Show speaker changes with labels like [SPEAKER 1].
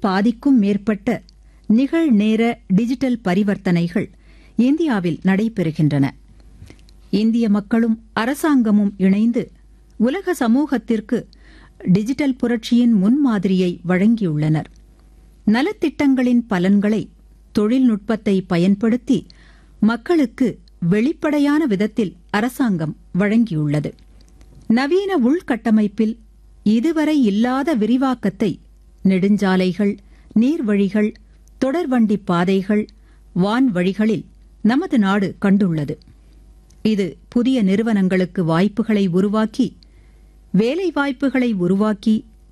[SPEAKER 1] பாதிக்கும் மேற்பட்ட நிகழ்நேர டிஜிட்டல் பரிவர்த்தனைகள் இந்தியாவில் நடைபெறுகின்றன இந்திய மக்களும் அரசாங்கமும் இணைந்து உலக சமூகத்திற்கு டிஜிட்டல் புரட்சியின் முன்மாதிரியை வழங்கியுள்ளனர் நலத்திட்டங்களின் பலன்களை தொழில்நுட்பத்தை பயன்படுத்தி மக்களுக்கு வெளிப்படையான விதத்தில் அரசாங்கம் வழங்கியுள்ளது நவீன உள்கட்டமைப்பில் இதுவரை இல்லாத விரிவாக்கத்தை நெடுஞ்சாலைகள் நீர்வழிகள் தொடர்வண்டி பாதைகள் வான்வழிகளில் நமது நாடு கண்டுள்ளது இது புதிய நிறுவனங்களுக்கு வாய்ப்புகளை உருவாக்கி வேலைவாய்ப்புகளை உருவாக்கி